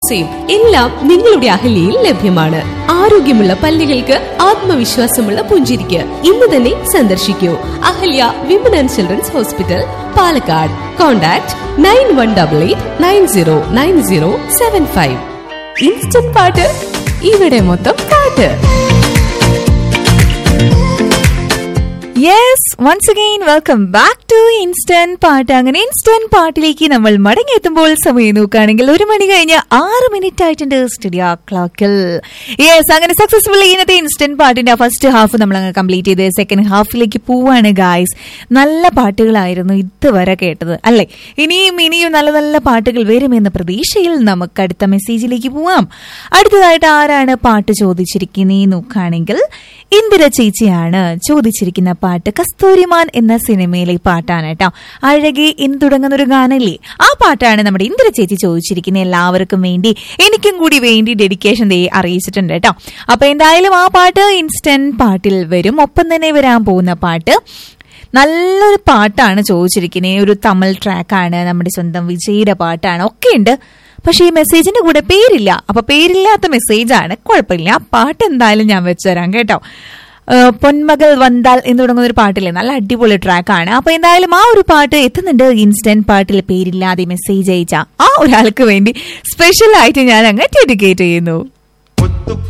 ഫ്രൂട്ട്സയും എല്ലാം നിങ്ങളുടെ അഹല്യയിൽ ലഭ്യമാണ് ആരോഗ്യമുള്ള പല്ലുകൾക്ക് ആത്മവിശ്വാസമുള്ള പുഞ്ചിരിക്ക് ഇന്ന് തന്നെ സന്ദർശിക്കൂ Ahalya women and children's hospital Palakkad contact nine one double eight nine zero nine zero seven five instant പാട്ട് ഇവിടെ മൊത്തം പാട്ട് yes once again welcome back to instant പാട്ട് അങ്ങനെ ഇൻസ്റ്റന്റ് പാട്ടിലേക്ക് നമ്മൾ മടങ്ങിയെത്തുമ്പോൾ സമയം നോക്കുകയാണെങ്കിൽ ഒരു മണി കഴിഞ്ഞ് ആറ് മിനിറ്റ് ആയിട്ടുണ്ട് സ്റ്റുഡിയോ ക്ലോക്കിൽ യെസ് അങ്ങനെ സക്സസ്ഫുൾ ഇന്നത്തെ ഇൻസ്റ്റന്റ് പാട്ടിന്റെ ഫസ്റ്റ് ഹാഫ് നമ്മൾ അങ്ങ് കംപ്ലീറ്റ് ചെയ്ത് സെക്കൻഡ് ഹാഫിലേക്ക് പോവാണ് ഗായ്സ് നല്ല പാട്ടുകളായിരുന്നു ഇതുവരെ കേട്ടത് അല്ലെ ഇനിയും ഇനിയും നല്ല നല്ല പാട്ടുകൾ വരുമെന്ന പ്രതീക്ഷയിൽ നമുക്ക് അടുത്ത മെസ്സേജിലേക്ക് പോവാം അടുത്തതായിട്ട് ആരാണ് പാട്ട് ചോദിച്ചിരിക്കുന്നത് നോക്കുകയാണെങ്കിൽ ഇന്ദിര ചേച്ചിയാണ് ചോദിച്ചിരിക്കുന്ന പാട്ട് കസ്തൂരിമാൻ എന്ന സിനിമയിലെ പാട്ടാണ് കേട്ടോ അഴകെ എന്ന് തുടങ്ങുന്ന ഒരു ഗാനല്ലേ ആ പാട്ടാണ് നമ്മുടെ ഇന്ദിര ചേച്ചി ചോദിച്ചിരിക്കുന്ന എല്ലാവർക്കും വേണ്ടി എനിക്കും കൂടി വേണ്ടി ഡെഡിക്കേഷൻ ദേ അറിയിച്ചിട്ടുണ്ട് കേട്ടോ അപ്പൊ എന്തായാലും ആ പാട്ട് ഇൻസ്റ്റന്റ് പാട്ടിൽ വരും ഒപ്പം തന്നെ വരാൻ പോകുന്ന പാട്ട് നല്ലൊരു പാട്ടാണ് ചോദിച്ചിരിക്കുന്നത് ഒരു തമിഴ് ട്രാക്കാണ് നമ്മുടെ സ്വന്തം വിജയുടെ പാട്ടാണ് ഒക്കെ ഉണ്ട് പക്ഷെ ഈ മെസ്സേജിന്റെ കൂടെ പേരില്ല അപ്പൊ പേരില്ലാത്ത മെസ്സേജാണ് കുഴപ്പമില്ല ആ പാട്ട് എന്തായാലും ഞാൻ വെച്ചുതരാം കേട്ടോ ഏഹ് പൊന്മകൾ വന്താൽ എന്ന് തുടങ്ങുന്ന ഒരു പാട്ടില്ലേ നല്ല അടിപൊളി ട്രാക്കാണ് അപ്പൊ എന്തായാലും ആ ഒരു പാട്ട് എത്തുന്നുണ്ട് ഇൻസ്റ്റന്റ് പാട്ടിൽ പേരില്ലാതെ മെസ്സേജ് അയച്ച ആ ഒരാൾക്ക് വേണ്ടി സ്പെഷ്യൽ ആയിട്ട് ഞാൻ അങ്ങ് ഡെഡിക്കേറ്റ് ചെയ്യുന്നു മുത്തു